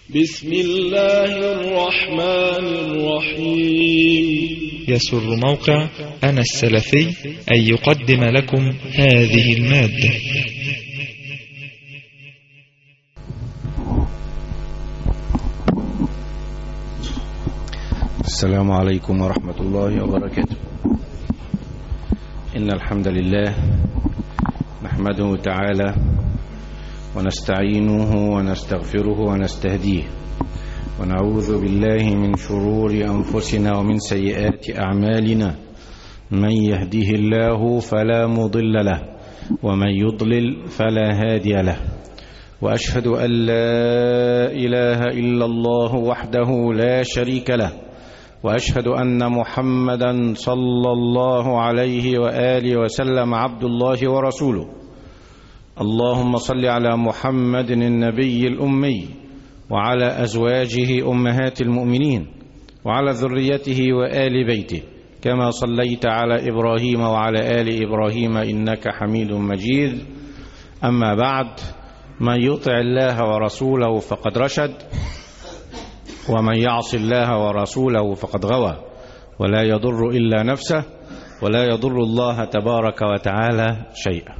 بسم الله الرحمن الرحيم يسر موقع أنا السلفي أن يقدم لكم هذه المادة السلام عليكم ورحمة الله وبركاته إن الحمد لله نحمده تعالى ونستعينه ونستغفره ونستهديه ونعوذ بالله من شرور أنفسنا ومن سيئات أعمالنا من يهده الله فلا مضل له ومن يضلل فلا هادي له وأشهد أن لا إله إلا الله وحده لا شريك له واشهد ان محمدا صلى الله عليه واله وسلم عبد الله ورسوله اللهم صل على محمد النبي الامي وعلى ازواجه امهات المؤمنين وعلى ذريته وال بيته كما صليت على ابراهيم وعلى ال ابراهيم انك حميد مجيد اما بعد من يطع الله ورسوله فقد رشد ومن يعص الله ورسوله فقد غوى ولا يضر إلا نفسه ولا يضر الله تبارك وتعالى شيئا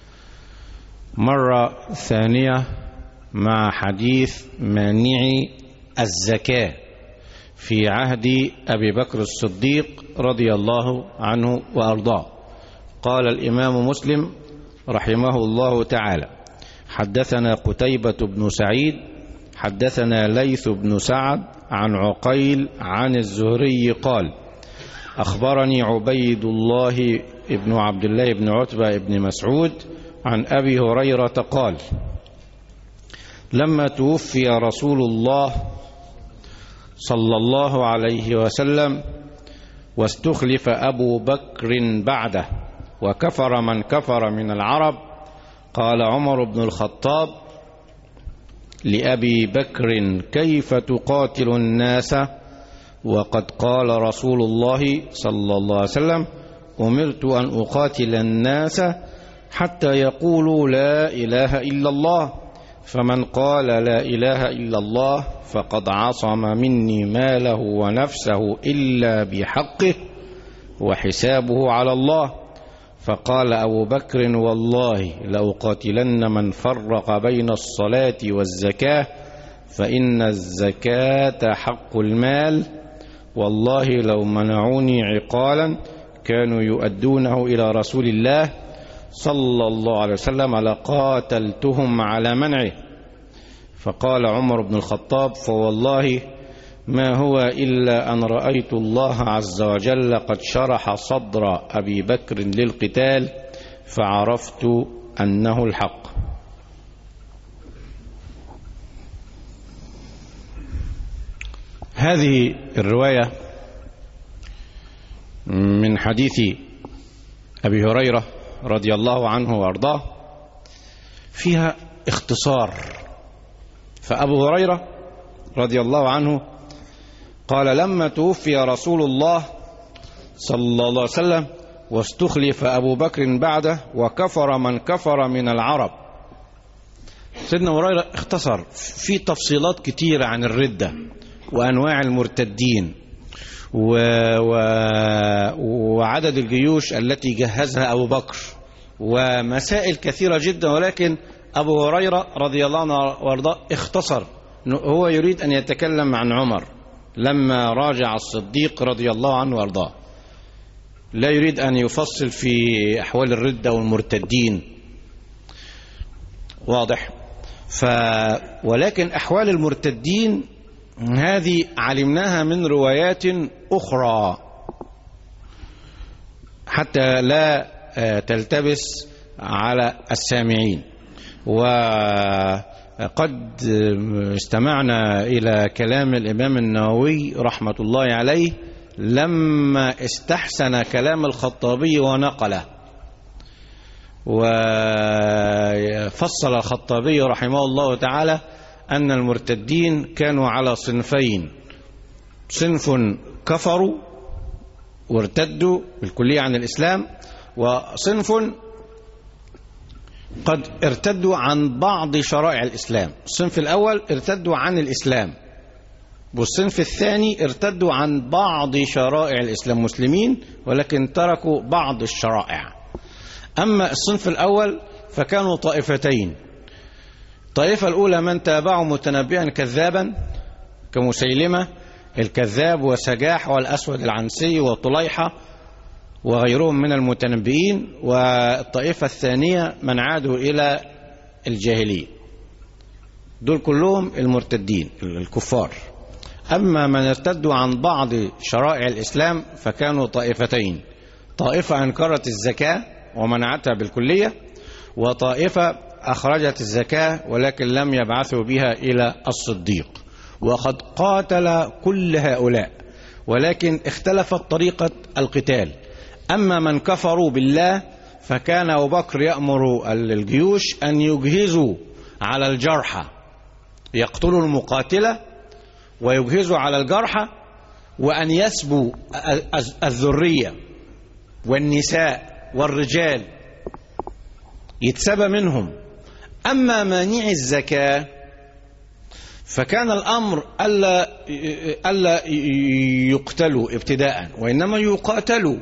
مرة ثانية مع حديث مانع الزكاة في عهد أبي بكر الصديق رضي الله عنه وأرضاه قال الإمام مسلم رحمه الله تعالى حدثنا قتيبة بن سعيد حدثنا ليث بن سعد عن عقيل عن الزهري قال أخبرني عبيد الله بن عبد الله بن عتبة بن مسعود عن أبي هريرة قال لما توفي رسول الله صلى الله عليه وسلم واستخلف أبو بكر بعده وكفر من كفر من العرب قال عمر بن الخطاب لأبي بكر كيف تقاتل الناس وقد قال رسول الله صلى الله عليه وسلم أمرت أن أقاتل الناس حتى يقولوا لا إله إلا الله فمن قال لا إله إلا الله فقد عصم مني ماله ونفسه إلا بحقه وحسابه على الله فقال أبو بكر والله لأقاتلن من فرق بين الصلاة والزكاة فإن الزكاة حق المال والله لو منعوني عقالا كانوا يؤدونه إلى رسول الله صلى الله عليه وسلم لقاتلتهم على منعه فقال عمر بن الخطاب فوالله ما هو إلا أن رأيت الله عز وجل قد شرح صدر أبي بكر للقتال فعرفت أنه الحق هذه الرواية من حديث أبي هريرة رضي الله عنه وأرضاه فيها اختصار فأبو هريرة رضي الله عنه قال لما توفي رسول الله صلى الله عليه وسلم واستخلف أبو بكر بعده وكفر من كفر من العرب سيدنا هريرة اختصر في تفصيلات كتيرة عن الردة وأنواع المرتدين و... و... وعدد الجيوش التي جهزها أبو بكر ومسائل كثيرة جدا ولكن أبو هريرة رضي الله عنه وارضاه اختصر هو يريد أن يتكلم عن عمر لما راجع الصديق رضي الله عنه وارضاه لا يريد أن يفصل في أحوال الردة والمرتدين واضح ف ولكن أحوال المرتدين هذه علمناها من روايات أخرى حتى لا تلتبس على السامعين وقد استمعنا إلى كلام الإمام النووي رحمة الله عليه لما استحسن كلام الخطابي ونقله وفصل الخطابي رحمه الله تعالى أن المرتدين كانوا على صنفين صنف كفروا وارتدوا بالكلية عن الإسلام وصنف قد ارتدوا عن بعض شرائع الإسلام الصنف الأول ارتدوا عن الإسلام والصنف الثاني ارتدوا عن بعض شرائع الإسلام مسلمين ولكن تركوا بعض الشرائع أما الصنف الأول فكانوا طائفتين الطائفة الأولى من تابعوا متنبئا كذابا كمسيلمة الكذاب وسجاح والأسود العنسي وطليحة وغيرهم من المتنبئين والطائفة الثانية من عادوا إلى الجاهلية دول كلهم المرتدين الكفار أما من ارتدوا عن بعض شرائع الإسلام فكانوا طائفتين طائفة أنكرت الزكاة ومنعتها بالكلية وطائفة أخرجت الزكاة ولكن لم يبعثوا بها إلى الصديق وقد قاتل كل هؤلاء ولكن اختلفت طريقة القتال أما من كفروا بالله فكان أبو بكر يأمر الجيوش أن يجهزوا على الجرحى يقتلوا المقاتلة ويجهزوا على الجرحى وأن يسبوا الذرية والنساء والرجال يتسبى منهم أما مانع الزكاة فكان الأمر ألا, ألا يقتلوا ابتداء وإنما يقاتلوا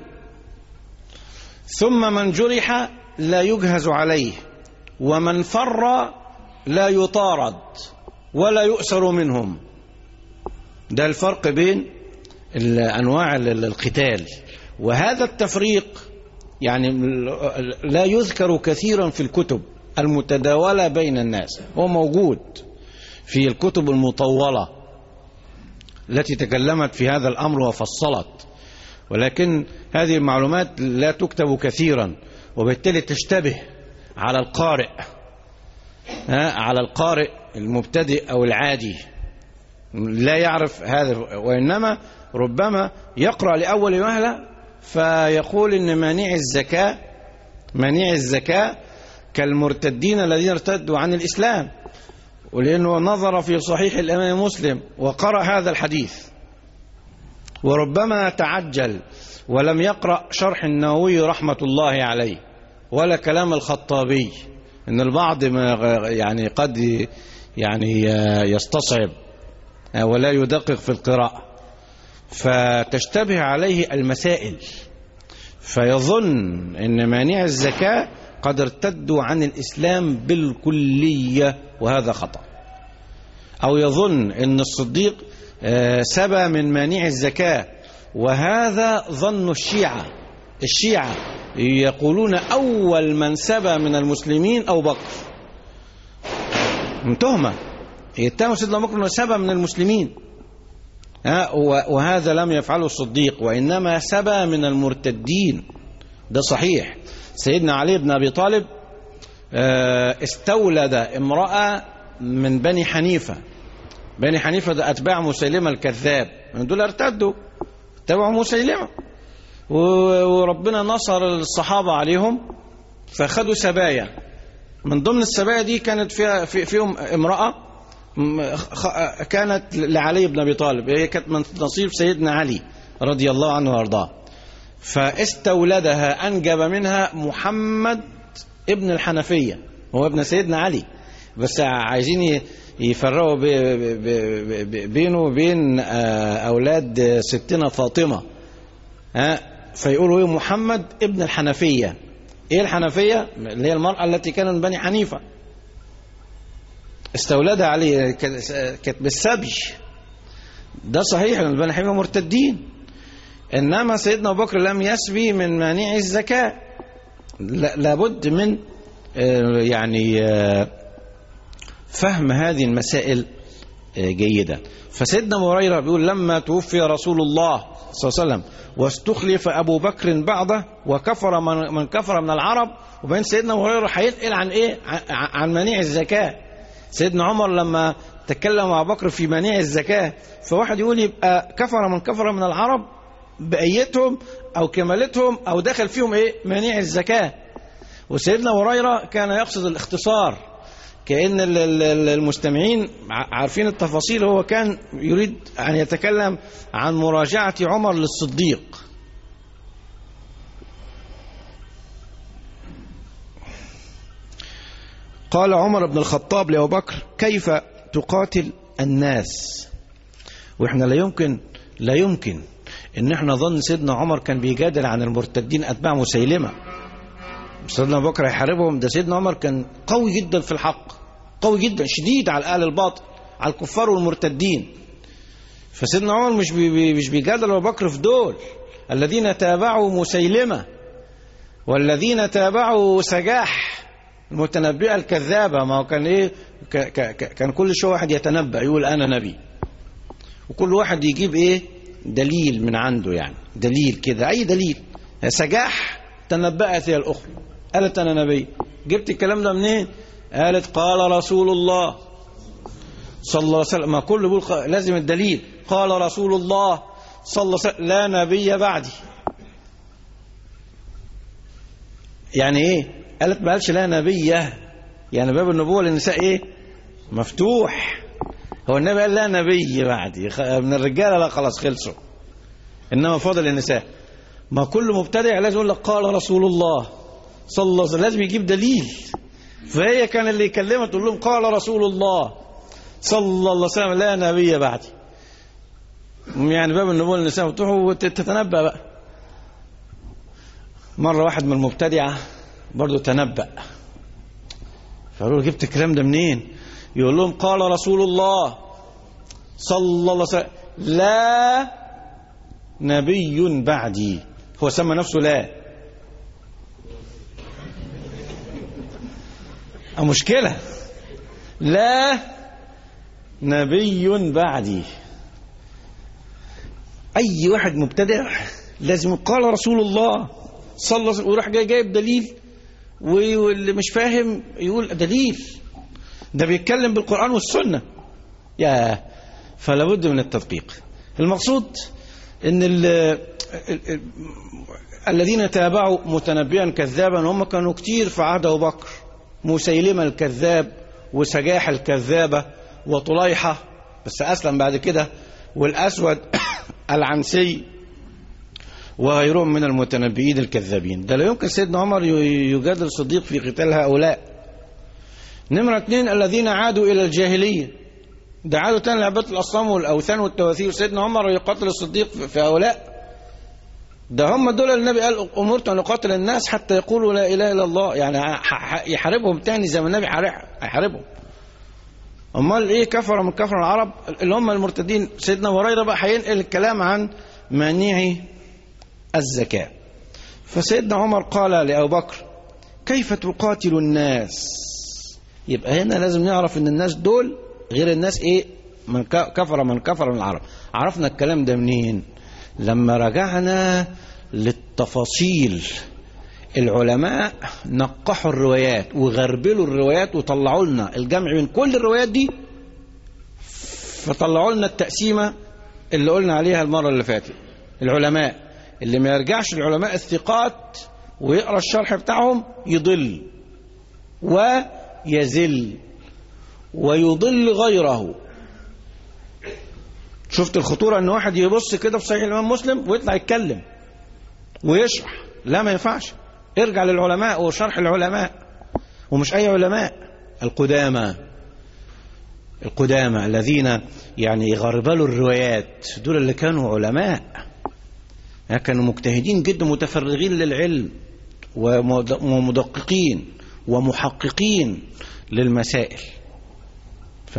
ثم من جرح لا يجهز عليه ومن فر لا يطارد ولا يؤسر منهم ده الفرق بين أنواع القتال وهذا التفريق يعني لا يذكر كثيرا في الكتب المتداولة بين الناس هو موجود في الكتب المطولة التي تكلمت في هذا الأمر وفصلت ولكن هذه المعلومات لا تكتب كثيرا وبالتالي تشتبه على القارئ على القارئ المبتدئ أو العادي لا يعرف هذا وإنما ربما يقرأ لأول مهلة فيقول إن مانع الزكاة مانع الزكاة كالمرتدين الذين ارتدوا عن الإسلام ولأنه نظر في صحيح الإمام مسلم وقرأ هذا الحديث وربما تعجل ولم يقرأ شرح النووي رحمة الله عليه ولا كلام الخطابي إن البعض ما يعني قد يعني يستصعب ولا يدقق في القراءة فتشتبه عليه المسائل فيظن ان مانع الزكاة قد ارتدوا عن الإسلام بالكلية وهذا خطأ أو يظن ان الصديق سبى من مانع الزكاة وهذا ظن الشيعة الشيعة يقولون أول من سبى من المسلمين أو بكر تهمة يتهم سيدنا بكر أنه سبى من المسلمين وهذا لم يفعله الصديق وإنما سبى من المرتدين ده صحيح سيدنا علي بن أبي طالب استولد امرأة من بني حنيفة بني حنيفة ده أتباع مسيلمة الكذاب من دول ارتدوا اتبعوا مسيلمة وربنا نصر الصحابة عليهم فخدوا سبايا من ضمن السبايا دي كانت فيها في فيهم امرأة كانت لعلي بن أبي طالب هي كانت من نصيب سيدنا علي رضي الله عنه وارضاه فاستولدها أنجب منها محمد ابن الحنفية هو ابن سيدنا علي بس عايزين يفرقوا بينه وبين أولاد ستنا فاطمة ها فيقولوا ايه محمد ابن الحنفية ايه الحنفية اللي هي المرأة التي كانت من بني حنيفة استولدها عليه كانت بالسبي ده صحيح ان بني حنيفة مرتدين انما سيدنا ابو بكر لم يسبي من مانع الزكاة لابد من يعني فهم هذه المسائل جيدا فسيدنا هريره بيقول لما توفي رسول الله صلى الله عليه وسلم واستخلف ابو بكر بعده وكفر من, من كفر من العرب وبين سيدنا هريره هينقل عن ايه عن منيع الزكاه سيدنا عمر لما تكلم مع بكر في منيع الزكاه فواحد يقول يبقى كفر من كفر من العرب بأيتهم او كمالتهم او دخل فيهم ايه منيع الزكاه وسيدنا هريره كان يقصد الاختصار كأن المستمعين عارفين التفاصيل هو كان يريد أن يتكلم عن مراجعة عمر للصديق قال عمر بن الخطاب لأبو بكر كيف تقاتل الناس واحنا لا يمكن لا يمكن ان احنا ظن سيدنا عمر كان بيجادل عن المرتدين اتباع مسيلمه سيدنا ابو بكر هيحاربهم ده سيدنا عمر كان قوي جدا في الحق قوي جدا شديد على اهل الباطل على الكفار والمرتدين فسيدنا عمر مش بي بي مش بيجادل ابو بكر في دول الذين تابعوا مسيلمه والذين تابعوا سجاح المتنبئه الكذابه ما هو كان ايه ك ك كان كل شويه واحد يتنبأ يقول انا نبي وكل واحد يجيب ايه دليل من عنده يعني دليل كده اي دليل سجاح تنبأت هي الاخرى قالت انا نبي جبت الكلام ده منين قالت قال رسول الله صلى الله عليه وسلم ما كله بيقول ق- لازم الدليل قال رسول الله صلى الله عليه وسلم لا نبي بعدي يعني ايه قالت ما قالش لا نبي يعني باب النبوة للنساء ايه مفتوح هو النبي قال لا نبي بعدي خ- من الرجاله لا خلاص خلصوا انما فاضل النساء ما كل مبتدع لازم يقول لك قال رسول الله صلى الله عليه وسلم لازم يجيب دليل فهي كان اللي يكلمها تقول لهم قال رسول الله صلى الله عليه وسلم لا نبي بعدي يعني باب النبوة للنساء مفتوح وتتنبأ بقى مرة واحد من المبتدعة برضه تنبأ فقالوا له جبت الكلام ده منين يقول لهم قال رسول الله صلى الله عليه وسلم لا نبي بعدي هو سمى نفسه لا مشكلة لا نبي بعدي أي واحد مبتدع لازم قال رسول الله صلى الله عليه وسلم وراح جاي جايب دليل واللي مش فاهم يقول دليل ده بيتكلم بالقرآن والسنة يا فلا بد من التدقيق المقصود ان ال ال ال الذين تابعوا متنبئا كذابا هم كانوا كتير في عهد ابو بكر مسيلمة الكذاب وسجاح الكذابة وطليحة بس أسلم بعد كده والأسود العنسي وغيرهم من المتنبئين الكذابين ده لا يمكن سيدنا عمر يجادل الصديق في قتال هؤلاء نمرة اثنين الذين عادوا إلى الجاهلية ده عادوا تاني لعبات الأصنام والأوثان والتواثير سيدنا عمر يقاتل الصديق في هؤلاء ده هم دول النبي قال أمرت أن أقاتل الناس حتى يقولوا لا إله إلا الله يعني يحاربهم تاني زي ما النبي هيحاربهم أمال إيه كفر من كفر العرب اللي هم المرتدين سيدنا هريرة بقى هينقل الكلام عن مانعي الزكاة فسيدنا عمر قال لأبو بكر كيف تقاتل الناس يبقى هنا لازم نعرف ان الناس دول غير الناس ايه من كفر من كفر من العرب عرفنا الكلام ده منين لما رجعنا للتفاصيل العلماء نقحوا الروايات وغربلوا الروايات وطلعوا لنا الجمع من كل الروايات دي فطلعوا لنا التقسيمة اللي قلنا عليها المرة اللي فاتت العلماء اللي ما يرجعش العلماء الثقات ويقرا الشرح بتاعهم يضل ويزل ويضل غيره شفت الخطورة ان واحد يبص كده في صحيح الامام مسلم ويطلع يتكلم ويشرح لا ما ينفعش ارجع للعلماء وشرح العلماء ومش اي علماء القدامى القدامى الذين يعني غربلوا الروايات دول اللي كانوا علماء كانوا مجتهدين جدا متفرغين للعلم ومدققين ومحققين للمسائل ف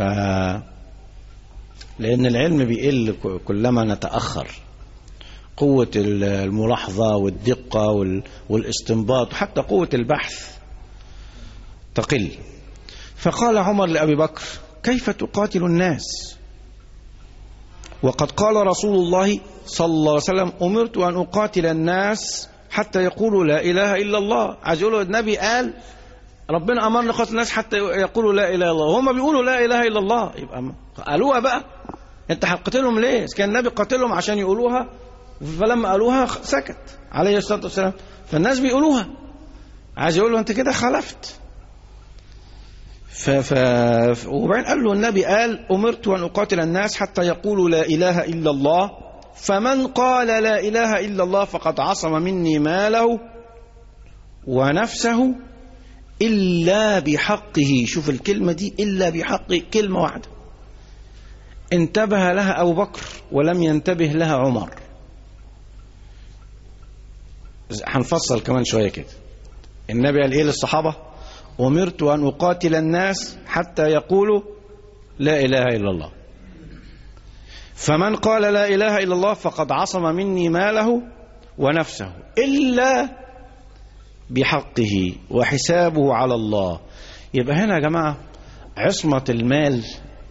لأن العلم بيقل كلما نتأخر قوة الملاحظة والدقة والاستنباط وحتى قوة البحث تقل فقال عمر لأبي بكر كيف تقاتل الناس وقد قال رسول الله صلى الله عليه وسلم أمرت أن أقاتل الناس حتى يقولوا لا إله إلا الله عايز يقولوا النبي قال ربنا أمرنا قتل الناس حتى يقولوا لا إله إلا الله هم بيقولوا لا إله إلا الله يبقى قالوها بقى أنت هتقتلهم ليه؟ كان النبي قاتلهم عشان يقولوها فلما قالوها سكت عليه الصلاة والسلام فالناس بيقولوها عايز يقول له أنت كده خالفت ف... ف... وبعدين قال له النبي قال أمرت أن أقاتل الناس حتى يقولوا لا إله إلا الله فمن قال لا إله إلا الله فقد عصم مني ماله ونفسه إلا بحقه شوف الكلمة دي إلا بحقه كلمة واحدة انتبه لها أبو بكر ولم ينتبه لها عمر هنفصل كمان شوية كده النبي قال إيه للصحابة أمرت أن أقاتل الناس حتى يقولوا لا إله إلا الله فمن قال لا إله إلا الله فقد عصم مني ماله ونفسه إلا بحقه وحسابه على الله يبقى هنا يا جماعة عصمة المال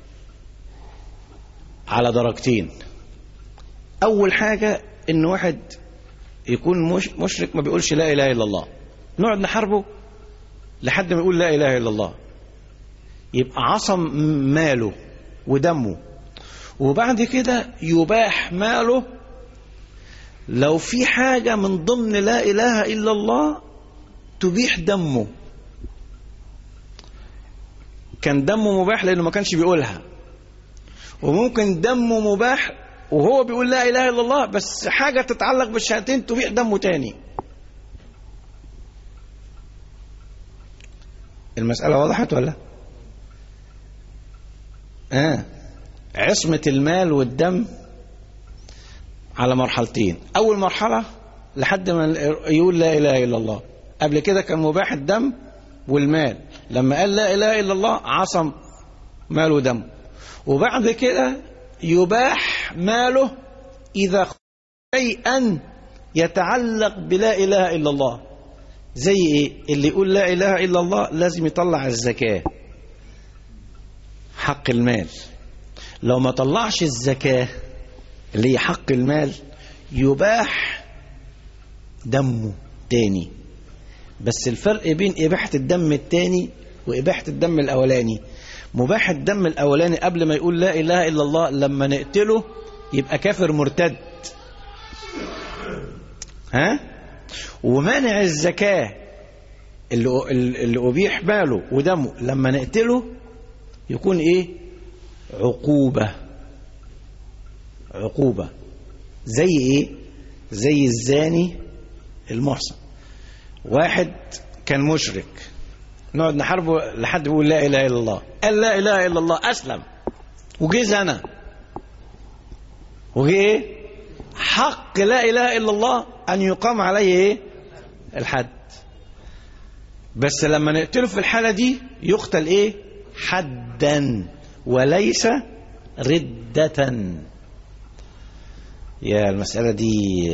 على درجتين أول حاجة إن واحد يكون مش مشرك ما بيقولش لا إله إلا الله نقعد نحاربه لحد ما يقول لا إله إلا الله يبقى عصم ماله ودمه وبعد كده يباح ماله لو في حاجة من ضمن لا إله إلا الله تبيح دمه كان دمه مباح لأنه ما كانش بيقولها وممكن دمه مباح وهو بيقول لا إله إلا الله بس حاجة تتعلق بالشهادتين تبيح دمه تاني المسألة وضحت ولا؟ آه عصمة المال والدم على مرحلتين أول مرحلة لحد ما يقول لا إله إلا الله قبل كده كان مباح الدم والمال لما قال لا إله إلا الله عصم مال ودم وبعد كده يباح ماله إذا شيئا يتعلق بلا إله إلا الله زي إيه اللي يقول لا إله إلا الله لازم يطلع الزكاة حق المال لو ما طلعش الزكاة اللي هي حق المال يباح دمه تاني بس الفرق بين إباحة الدم التاني وإباحة الدم الأولاني مباح الدم الأولاني قبل ما يقول لا إله إلا الله لما نقتله يبقى كافر مرتد ها ومانع الزكاة اللي, اللي أبيح ماله ودمه لما نقتله يكون إيه عقوبة عقوبة زي إيه زي الزاني المحصن واحد كان مشرك نقعد نحاربه لحد بيقول لا اله الا الله قال لا اله الا الله اسلم وجه زنا وجه ايه حق لا اله الا الله ان يقام عليه ايه الحد بس لما نقتله في الحاله دي يقتل ايه حدا وليس ردة يا المسألة دي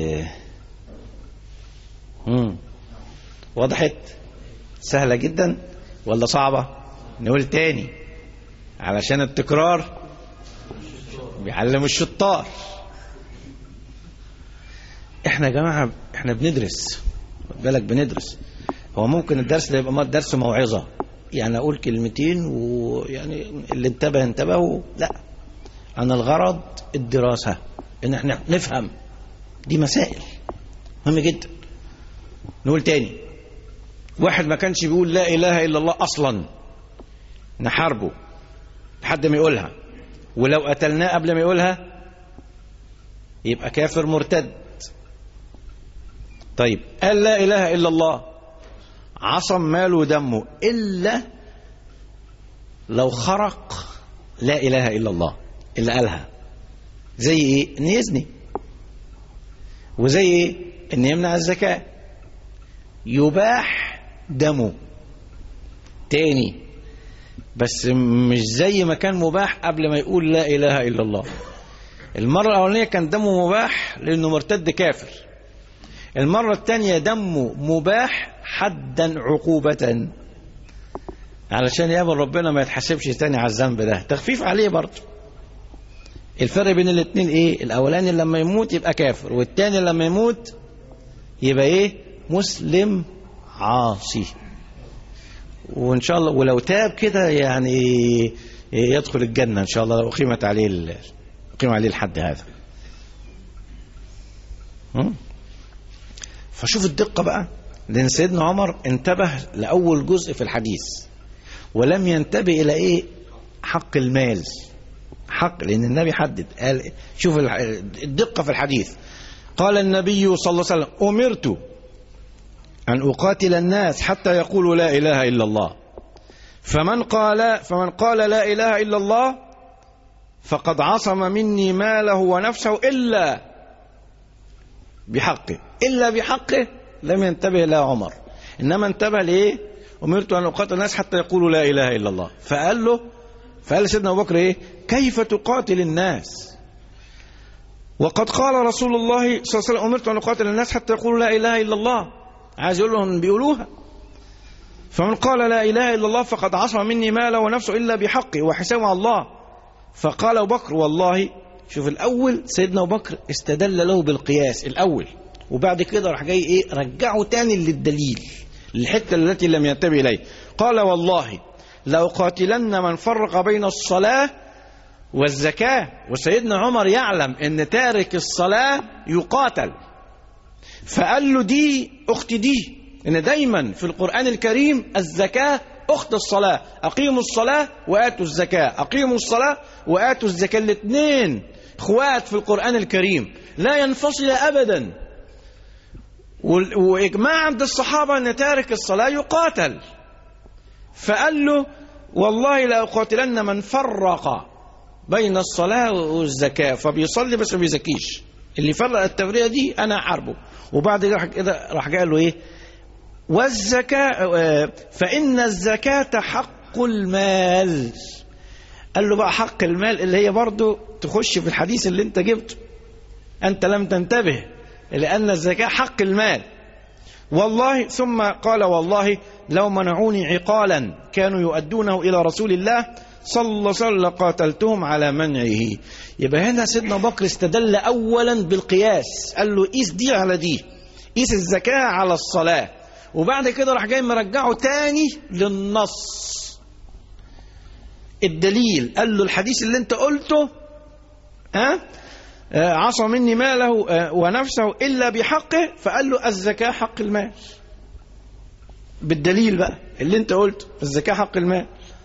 مم. وضحت سهلة جدا ولا صعبة نقول تاني علشان التكرار بيعلم الشطار احنا يا جماعة احنا بندرس خد بالك بندرس هو ممكن الدرس ده يبقى درس موعظة يعني اقول كلمتين ويعني اللي انتبه انتبهوا لا انا الغرض الدراسة ان احنا نفهم دي مسائل مهم جدا نقول تاني واحد ما كانش بيقول لا اله الا الله اصلا نحاربه لحد ما يقولها ولو قتلناه قبل ما يقولها يبقى كافر مرتد طيب قال لا اله الا الله عصم ماله ودمه الا لو خرق لا اله الا الله اللي قالها زي ايه ان يزني وزي ايه ان يمنع الزكاه يباح دمه تاني بس مش زي ما كان مباح قبل ما يقول لا اله الا الله المره الاولانيه كان دمه مباح لانه مرتد كافر المره الثانيه دمه مباح حدا عقوبه علشان يقبل ربنا ما يتحاسبش تاني على الذنب ده تخفيف عليه برضه الفرق بين الاثنين ايه الاولاني لما يموت يبقى كافر والتاني لما يموت يبقى ايه مسلم عاصي وان شاء الله ولو تاب كده يعني يدخل الجنه ان شاء الله لو اقيمت عليه اقيم عليه الحد هذا فشوف الدقه بقى لان سيدنا عمر انتبه لاول جزء في الحديث ولم ينتبه الى ايه حق المال حق لان النبي حدد قال شوف الدقه في الحديث قال النبي صلى الله عليه وسلم امرت أن أقاتل الناس حتى يقولوا لا إله إلا الله فمن قال فمن قال لا إله إلا الله فقد عصم مني ماله ونفسه إلا بحقه إلا بحقه لم ينتبه له عمر إنما انتبه لإيه أمرت أن أقاتل الناس حتى يقولوا لا إله إلا الله فقال له فقال سيدنا أبو بكر إيه كيف تقاتل الناس وقد قال رسول الله صلى الله عليه وسلم أمرت أن أقاتل الناس حتى يقولوا لا إله إلا الله عايز يقول لهم بيقولوها فمن قال لا إله إلا الله فقد عصم مني ماله ونفسه إلا بحقه وحسابه على الله فقال أبو بكر والله شوف الأول سيدنا أبو بكر استدل له بالقياس الأول وبعد كده راح جاي إيه رجعه تاني للدليل الحتة التي لم ينتبه إليه قال والله لأقاتلن من فرق بين الصلاة والزكاة وسيدنا عمر يعلم أن تارك الصلاة يقاتل فقال له دي أخت دي إن دايما في القرآن الكريم الزكاة أخت الصلاة أقيموا الصلاة وآتوا الزكاة أقيموا الصلاة وآتوا الزكاة الاثنين اخوات في القرآن الكريم لا ينفصل أبدا وإجماع عند الصحابة أن تارك الصلاة يقاتل فقال له والله لأقاتلن من فرق بين الصلاة والزكاة فبيصلي بس ما بيزكيش اللي فرق التفريقة دي أنا أحاربه وبعد كده راح قال له إيه والزكاة فإن الزكاة حق المال قال له بقى حق المال اللي هي برضه تخش في الحديث اللي انت جبته أنت لم تنتبه لأن الزكاة حق المال والله ثم قال والله لو منعوني عقالا كانوا يؤدونه إلى رسول الله صلى الله عليه وسلم لقاتلتهم على منعه يبقى هنا سيدنا بكر استدل أولا بالقياس قال له قيس دي على دي قيس الزكاة على الصلاة وبعد كده راح جاي مرجعه تاني للنص الدليل قال له الحديث اللي انت قلته ها آه عصى مني ماله آه ونفسه إلا بحقه فقال له الزكاة حق المال بالدليل بقى اللي انت قلته الزكاة حق المال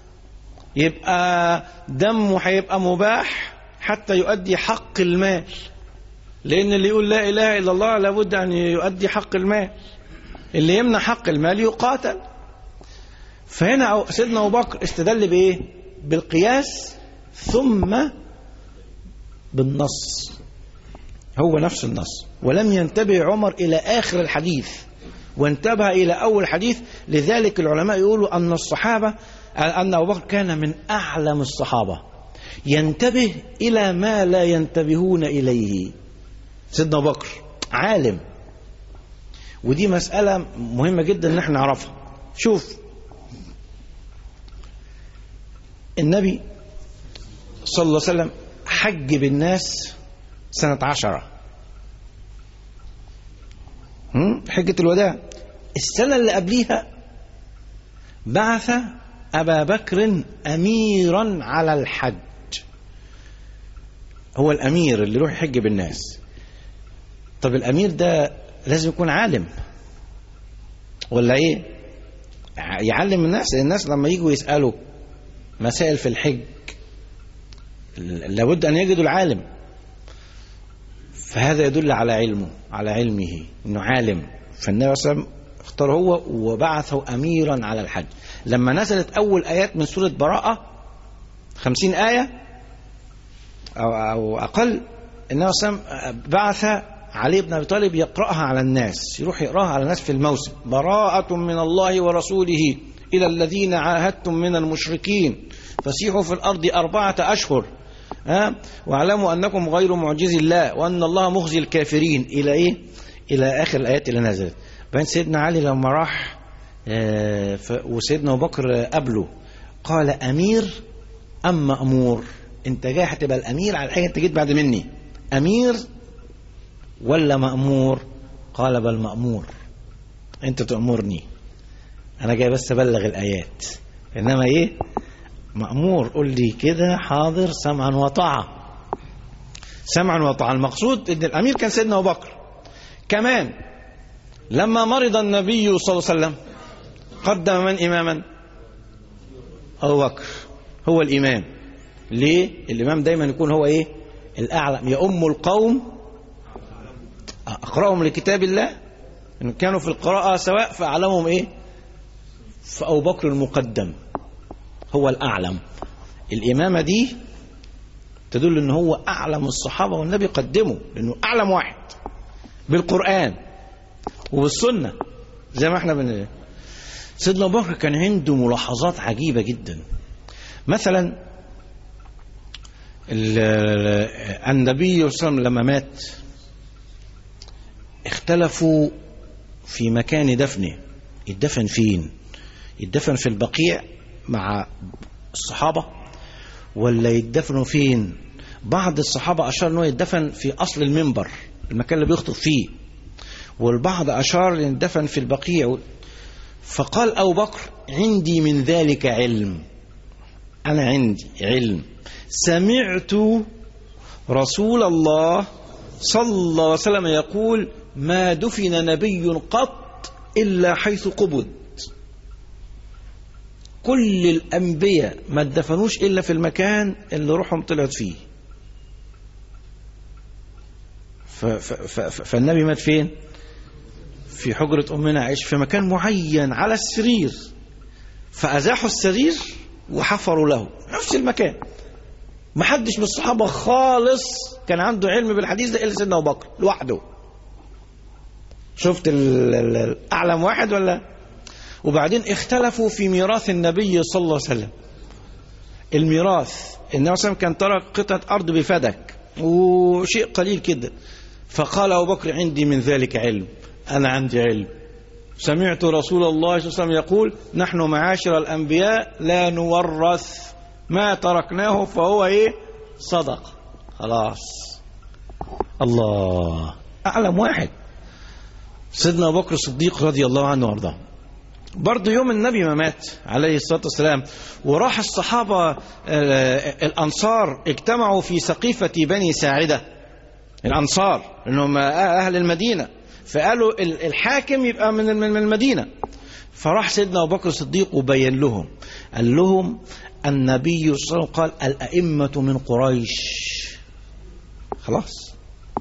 يبقى دمه هيبقى مباح حتى يؤدي حق المال لأن اللي يقول لا إله إلا الله لابد أن يؤدي حق المال اللي يمنع حق المال يقاتل فهنا سيدنا أبو بكر استدل بإيه بالقياس ثم بالنص هو نفس النص ولم ينتبه عمر إلى آخر الحديث وانتبه إلى أول حديث لذلك العلماء يقولوا أن الصحابة أن أبو بكر كان من أعلم الصحابة ينتبه إلى ما لا ينتبهون إليه سيدنا أبو بكر عالم ودي مسألة مهمة جدا ان احنا نعرفها شوف النبي صلى الله عليه وسلم حج بالناس سنة عشرة حجة الوداع السنة اللي قبليها بعث أبا بكر أميرا على الحج هو الأمير اللي يروح يحج بالناس طب الأمير ده لازم يكون عالم ولا ايه يعلم الناس الناس لما يجوا يسألوا مسائل في الحج لابد أن يجدوا العالم فهذا يدل على علمه على علمه انه عالم فالنبي صلى الله عليه وسلم اختار هو وبعثه اميرا على الحج لما نزلت اول ايات من سوره براءه خمسين ايه او, أو اقل النبي صلى الله عليه وسلم بعث علي بن ابي طالب يقراها على الناس يروح يقراها على الناس في الموسم براءه من الله ورسوله الى الذين عاهدتم من المشركين فسيحوا في الارض اربعه اشهر ها واعلموا انكم غير معجز الله وان الله مخزي الكافرين الى ايه الى اخر الايات اللي نزلت بعدين سيدنا علي لما راح آه وسيدنا ابو بكر قبله قال امير ام مامور انت جاي هتبقى الامير على حاجه انت جيت بعد مني امير ولا مامور قال بل مامور انت تامرني انا جاي بس ابلغ الايات انما ايه مأمور قول لي كده حاضر سمعا وطاعة سمعا وطاعة المقصود ان الامير كان سيدنا ابو بكر كمان لما مرض النبي صلى الله عليه وسلم قدم من اماما ابو بكر هو الامام ليه الامام دايما يكون هو ايه الاعلم يؤم القوم اقراهم لكتاب الله إن كانوا في القراءة سواء فأعلمهم إيه فأبو بكر المقدم هو الأعلم الإمامة دي تدل ان هو اعلم الصحابه والنبي قدمه لانه اعلم واحد بالقران وبالسنه زي ما احنا بن سيدنا ابو بكر كان عنده ملاحظات عجيبه جدا مثلا النبي صلى الله عليه وسلم لما مات اختلفوا في مكان دفنه يدفن فين يدفن في البقيع مع الصحابه ولا يدفنوا فين بعض الصحابة أشار أنه يدفن في أصل المنبر المكان اللي بيخطب فيه والبعض أشار يدفن في البقيع فقال أبو بكر عندي من ذلك علم أنا عندي علم سمعت رسول الله صلى الله عليه وسلم يقول ما دفن نبي قط إلا حيث قبض كل الأنبياء ما اتدفنوش إلا في المكان اللي روحهم طلعت فيه ف ف ف فالنبي مات فين في حجرة أمنا عائشة في مكان معين على السرير فأزاحوا السرير وحفروا له نفس المكان ما حدش من الصحابة خالص كان عنده علم بالحديث ده إلا سيدنا أبو بكر لوحده شفت الأعلم واحد ولا وبعدين اختلفوا في ميراث النبي صلى الله عليه وسلم الميراث النبي صلى الله عليه وسلم كان ترك قطعة أرض بفدك وشيء قليل كده فقال أبو بكر عندي من ذلك علم أنا عندي علم سمعت رسول الله صلى الله عليه وسلم يقول نحن معاشر الأنبياء لا نورث ما تركناه فهو إيه صدق خلاص الله أعلم واحد سيدنا أبو بكر الصديق رضي الله عنه وارضاه برضه يوم النبي ما مات عليه الصلاة والسلام وراح الصحابة الأنصار اجتمعوا في سقيفة بني ساعدة الأنصار إنهم أهل المدينة فقالوا الحاكم يبقى من من المدينة فراح سيدنا أبو بكر الصديق وبين لهم قال لهم النبي صلى الله عليه وسلم قال الأئمة من قريش خلاص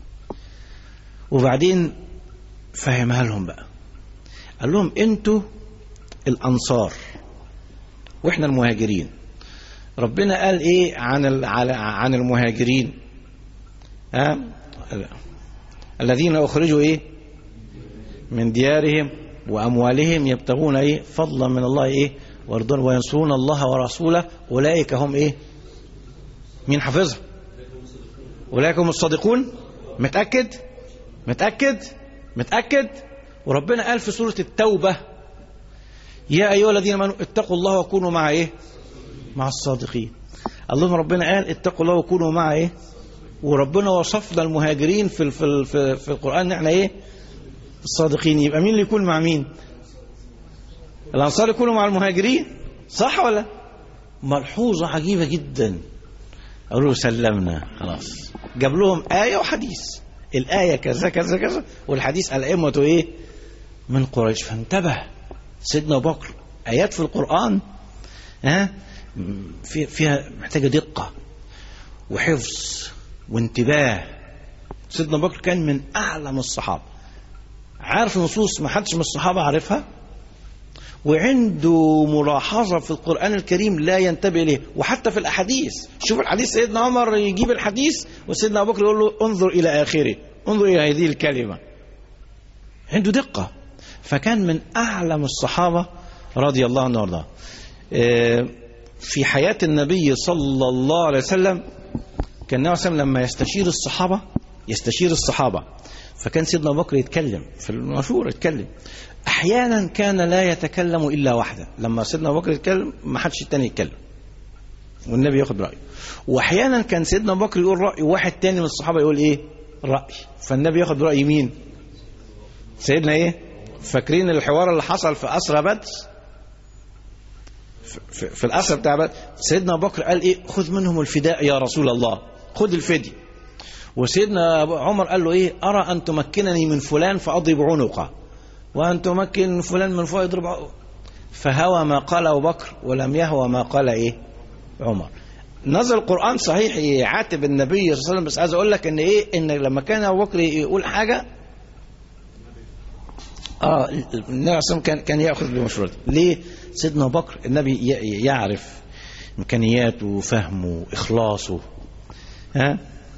وبعدين فهمها لهم بقى قال لهم انتوا الانصار واحنا المهاجرين ربنا قال ايه عن عن المهاجرين ها الذين اخرجوا ايه من ديارهم واموالهم يبتغون ايه فضلا من الله ايه ورضوان وينصرون الله ورسوله اولئك هم ايه مين حافظها اولئك هم الصادقون متاكد متاكد متاكد وربنا قال في سوره التوبه يا ايها الذين امنوا اتقوا الله وكونوا مع ايه مع الصادقين اللهم ربنا قال اتقوا الله وكونوا مع ايه وربنا وصفنا المهاجرين في في في, في القران احنا ايه الصادقين يبقى مين اللي يكون مع مين الانصار يكونوا مع المهاجرين صح ولا ملحوظه عجيبه جدا قالوا سلمنا خلاص جاب لهم ايه وحديث الايه كذا كذا كذا والحديث الائمه ايه من قريش فانتبه سيدنا ابو بكر ايات في القران ها في فيها محتاجه دقه وحفظ وانتباه سيدنا ابو بكر كان من اعلم الصحابه عارف نصوص ما حدش من الصحابه عارفها وعنده ملاحظة في القرآن الكريم لا ينتبه إليه وحتى في الأحاديث شوف الحديث سيدنا عمر يجيب الحديث وسيدنا أبو بكر يقول له انظر إلى آخره انظر إلى هذه الكلمة عنده دقة فكان من أعلم الصحابة رضي الله عنه وارضاه في حياة النبي صلى الله عليه وسلم كان النبي صلى الله عليه وسلم لما يستشير الصحابة يستشير الصحابة فكان سيدنا أبو بكر يتكلم في المشهور يتكلم احيانا كان لا يتكلم الا وحده لما سيدنا ابو بكر يتكلم ما حدش التاني يتكلم والنبي ياخد رايه واحيانا كان سيدنا ابو بكر يقول راي واحد تاني من الصحابه يقول ايه راي فالنبي ياخد راي مين سيدنا ايه فاكرين الحوار اللي حصل في اسرى بدر في, في الاسر بتاع بدر سيدنا ابو بكر قال ايه خذ منهم الفداء يا رسول الله خذ الفدية وسيدنا عمر قال له ايه ارى ان تمكنني من فلان فاضرب عنقه وأن تمكن فلان من فوق يضرب فهوى ما قال أبو بكر ولم يهوى ما قال إيه عمر نزل القرآن صحيح يعاتب النبي صلى الله عليه وسلم بس عايز أقول لك إن إيه إن لما كان أبو بكر يقول حاجة اه النبي عليه الصلاة والسلام كان كان ياخذ بمشورته ليه سيدنا أبو بكر النبي ي- يعرف امكانياته وفهمه واخلاصه ها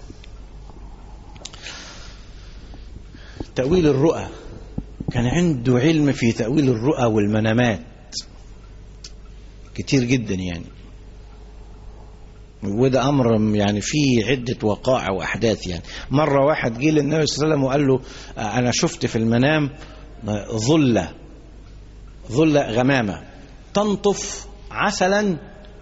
تأويل الرؤى كان عنده علم في تأويل الرؤى والمنامات كتير جدا يعني وده امر يعني فيه عده وقائع واحداث يعني مره واحد جه للنبي صلى الله عليه وسلم وقال له آه، انا شفت في المنام آه، ظله ظله غمامه تنطف عسلا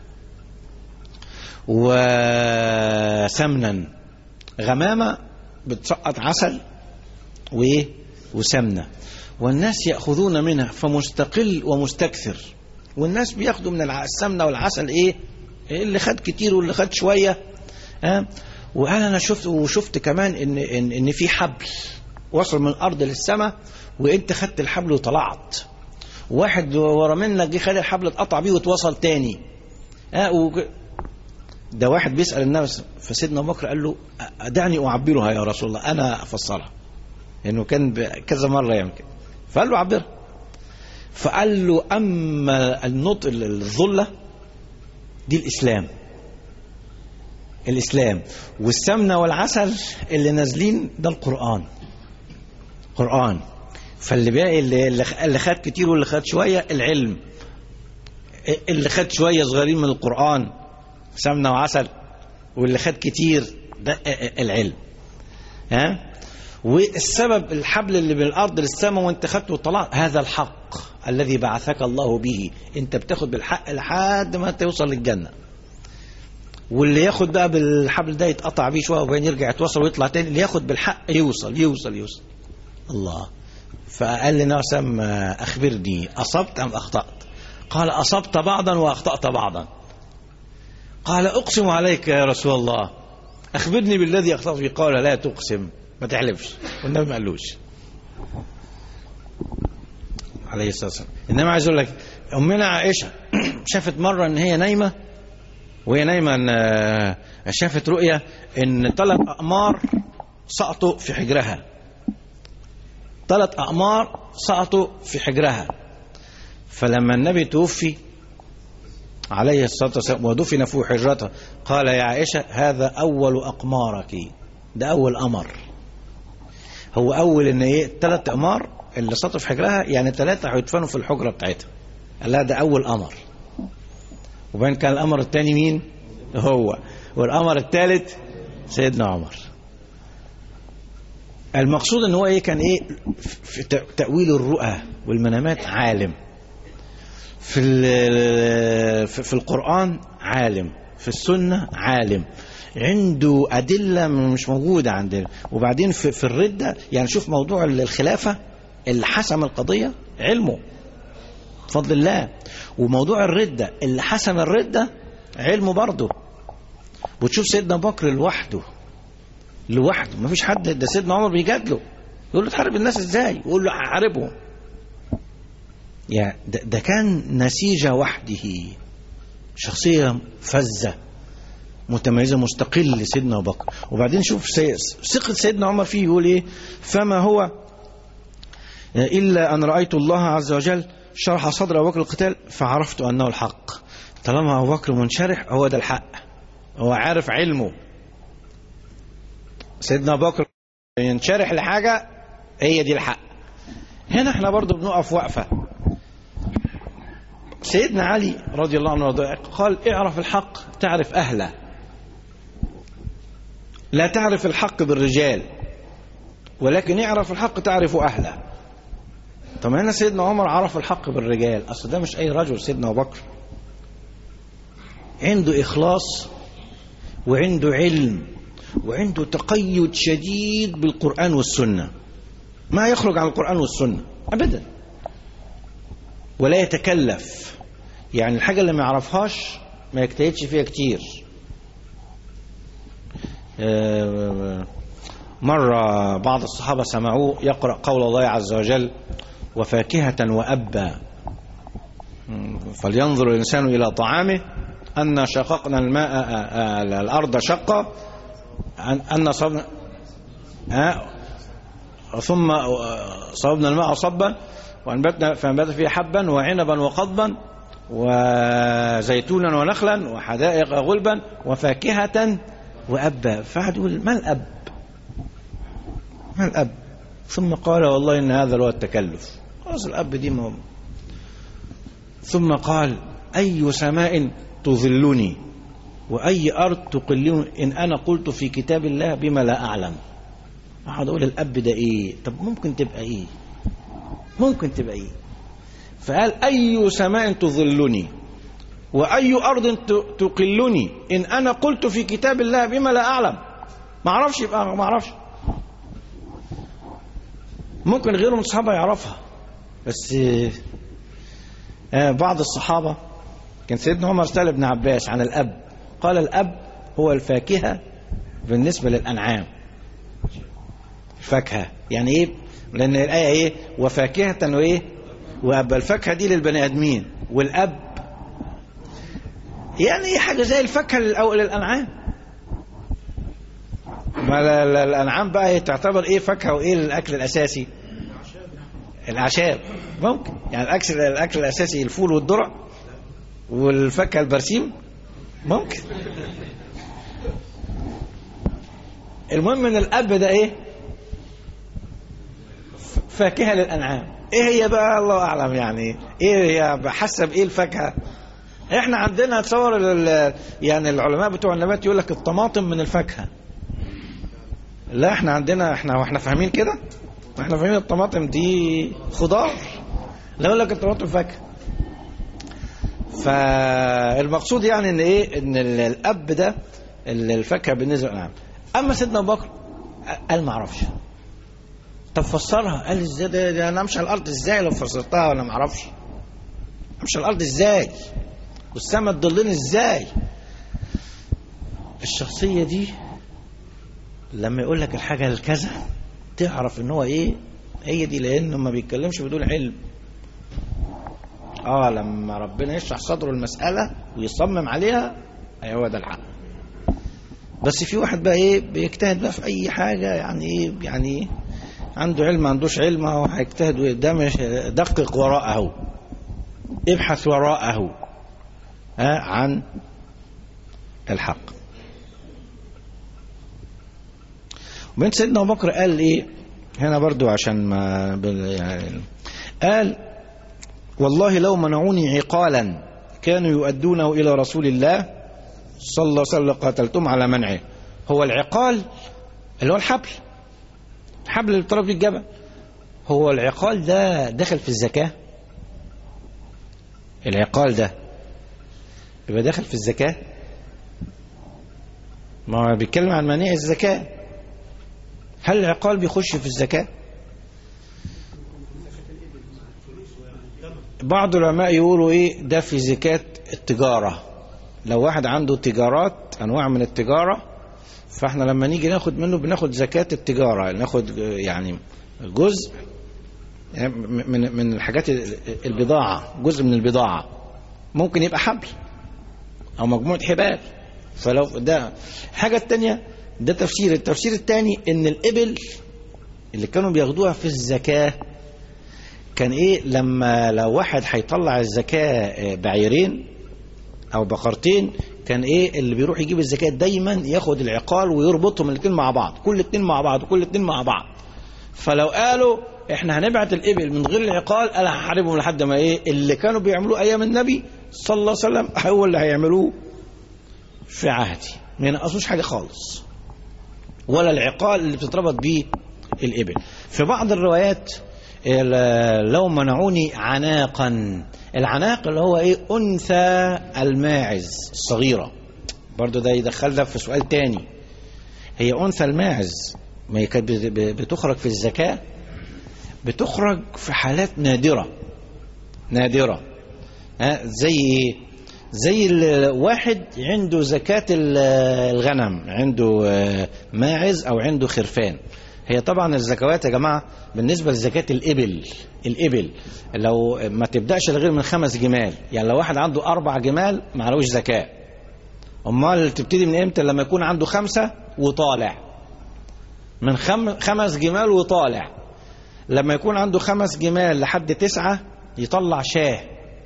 وسمنا غمامه بتسقط عسل وايه وسمنه والناس ياخذون منها فمستقل ومستكثر والناس بياخدوا من الع- السمنه والعسل ايه اللي خد كتير واللي خد شويه ها وقال انا شفت وشفت كمان ان ان ان في حبل وصل من الارض للسماء وانت خدت الحبل وطلعت واحد ورا منك جه خد الحبل اتقطع بيه واتوصل تاني ها وج- ده واحد بيسال النبي فسيدنا ابو بكر قال له دعني اعبرها يا رسول الله انا افسرها لانه كان ب- كذا مره يعمل كده فقال له عبرها فقال له اما النطق الظله دي الاسلام الاسلام والسمنه والعسل اللي نازلين ده القران قران فاللي باقي اللي اللي خد كتير واللي خد شويه العلم اللي خد شويه صغيرين من القران سمنه وعسل واللي خد كتير ده العلم ها والسبب الحبل اللي من الارض للسماء وانت خدته وطلعت هذا الحق الذي بعثك الله به انت بتاخد بالحق لحد ما توصل للجنه واللي ياخد بقى بالحبل ده يتقطع بيه شويه وبعدين يرجع يتوصل ويطلع تاني اللي ياخد بالحق يوصل يوصل يوصل الله فقال لنا سم اخبرني اصبت ام اخطات قال اصبت بعضا واخطات بعضا قال اقسم عليك يا رسول الله اخبرني بالذي اخطات فيه قال لا تقسم ما تحلفش والنبي ما قالوش عليه الصلاه والسلام انما عايز اقول لك امنا عائشه شافت مره ان هي نايمه وهي نايمه ان شافت رؤيه ان ثلاث اقمار سقطوا في حجرها ثلاث اقمار سقطوا في حجرها فلما النبي توفي عليه الصلاه والسلام ودفن في حجرته قال يا عائشه هذا اول اقمارك ده اول قمر هو اول ان ايه ثلاث اقمار اللي سقطوا في حجرها يعني ثلاثه هيدفنوا في الحجره بتاعتها قال لها ده اول قمر وبين كان القمر الثاني مين هو والقمر الثالث سيدنا عمر المقصود ان هو ايه كان ايه في تاويل الرؤى والمنامات عالم في في القران عالم في السنه عالم عنده أدلة مش موجودة عندنا وبعدين في, في الردة يعني شوف موضوع الخلافة اللي حسم القضية علمه بفضل الله وموضوع الردة اللي حسم الردة علمه برضه وتشوف سيدنا بكر لوحده لوحده ما فيش حد ده سيدنا عمر بيجادله يقول له تحارب الناس ازاي يقول له حاربهم يعني ده, ده كان نسيج وحده شخصية فزة متميزة مستقل لسيدنا أبو بكر وبعدين شوف ثقة سيدنا عمر فيه يقول إيه فما هو إلا أن رأيت الله عز وجل شرح صدر أبو بكر القتال فعرفت أنه الحق طالما أبو بكر منشرح هو ده الحق هو عارف علمه سيدنا أبو بكر ينشرح لحاجة هي دي الحق هنا احنا برضو بنقف وقفة سيدنا علي رضي الله عنه قال اعرف الحق تعرف أهله لا تعرف الحق بالرجال ولكن اعرف الحق تعرف أهله طب هنا سيدنا عمر عرف الحق بالرجال أصل ده مش أي رجل سيدنا أبو بكر عنده إخلاص وعنده علم وعنده تقيد شديد بالقرآن والسنة ما يخرج عن القرآن والسنة أبدا ولا يتكلف يعني الحاجة اللي ما يعرفهاش ما يجتهدش فيها كتير مرة بعض الصحابة سمعوه يقرأ قول الله عز وجل وفاكهة وأبا فلينظر الإنسان إلى طعامه أن شققنا الماء الأرض شقة أن صبنا ثم صببنا الماء صبا وانبتنا فانبت فيه حبا وعنبا وقضبا وزيتونا ونخلا وحدائق غلبا وفاكهة وأبا فقعد يقول ما الأب ما الأب ثم قال والله إن هذا هو التكلف خلاص الأب دي ما ثم قال أي سماء تظلني وأي أرض تقلني إن أنا قلت في كتاب الله بما لا أعلم أقعد أقول الأب ده إيه طب ممكن تبقى إيه ممكن تبقى إيه فقال أي سماء تظلني وأي أرض تقلني إن أنا قلت في كتاب الله بما لا أعلم ما أعرفش يبقى ما أعرفش ممكن غيره من الصحابة يعرفها بس بعض الصحابة كان سيدنا عمر سأل ابن عباس عن الأب قال الأب هو الفاكهة بالنسبة للأنعام فاكهة يعني إيه لأن الآية إيه وفاكهة وإيه وأب الفاكهة دي للبني آدمين والأب يعني حاجة زي الفاكهة للأنعام ما الأنعام بقى هي تعتبر إيه فاكهة وإيه الأكل الأساسي الأعشاب ممكن يعني الأكل الأكل الأساسي الفول والذرة والفاكهة البرسيم ممكن المهم ان الاب ده ايه فاكهه للانعام ايه هي بقى الله اعلم يعني ايه هي بحسب ايه الفاكهه احنا عندنا تصور يعني العلماء بتوع النبات يقول لك الطماطم من الفاكهه لا احنا عندنا احنا واحنا فاهمين كده احنا فاهمين الطماطم دي خضار لا يقول لك الطماطم فاكهه فالمقصود يعني ان ايه ان الاب ده الفاكهه بالنسبه للانعام اما سيدنا ابو بكر قال ما اعرفش طب فسرها قال ازاي ده, ده انا امشي على الارض ازاي لو فسرتها وانا ما اعرفش امشي على الارض ازاي والسماء تضلني ازاي الشخصيه دي لما يقول لك الحاجه الكذا تعرف ان هو ايه هي دي لانه ما بيتكلمش بدون علم اه لما ربنا يشرح صدره المسألة ويصمم عليها ايوه هو ده الحق بس في واحد بقى ايه بيجتهد بقى في اي حاجة يعني ايه يعني عنده علم ما عندوش علم هو هيجتهد ده مش دقق وراءه ابحث وراءه ها عن الحق وبين سيدنا ابو بكر قال ايه هنا برضو عشان ما يعني قال والله لو منعوني عقالا كانوا يؤدونه إلى رسول الله صلى الله عليه وسلم قاتلتم على منعه هو العقال اللي هو الحبل الحبل اللي طرف الجبل هو العقال ده دخل في الزكاة العقال ده يبقى داخل في الزكاة ما هو بيتكلم عن منيع الزكاة هل العقال بيخش في الزكاه بعض العلماء يقولوا ايه ده في زكاة التجارة لو واحد عنده تجارات انواع من التجارة فاحنا لما نيجي ناخد منه بناخد زكاة التجارة ناخد يعني جزء من من الحاجات البضاعة جزء من البضاعة ممكن يبقى حبل او مجموعة حبال فلو ده الحاجة التانية ده تفسير التفسير الثاني ان الابل اللي كانوا بياخدوها في الزكاه كان ايه لما لو واحد هيطلع الزكاة بعيرين او بقرتين كان ايه اللي بيروح يجيب الزكاة دايما ياخد العقال ويربطهم الاثنين مع بعض كل اثنين مع بعض وكل اثنين مع بعض فلو قالوا احنا هنبعت الابل من غير العقال قال هحاربهم لحد ما ايه اللي كانوا بيعملوه ايام النبي صلى الله عليه وسلم هو اللي هيعملوه في عهدي ما ينقصوش حاجه خالص ولا العقال اللي بتتربط بيه الابل في بعض الروايات لو منعوني عناقا العناق اللي هو ايه انثى الماعز الصغيره برضو ده يدخلنا في سؤال تاني هي انثى الماعز ما هي كانت بتخرج في الزكاه بتخرج في حالات نادره نادره ها زي ايه زي الواحد عنده زكاه الغنم عنده ماعز او عنده خرفان هي طبعا الزكوات يا جماعة بالنسبة لزكاة الإبل الإبل لو ما تبدأش غير من خمس جمال يعني لو واحد عنده أربع جمال ما عليهوش زكاة أمال تبتدي من إمتى لما يكون عنده خمسة وطالع من خم خمس جمال وطالع لما يكون عنده خمس جمال لحد تسعة يطلع شاه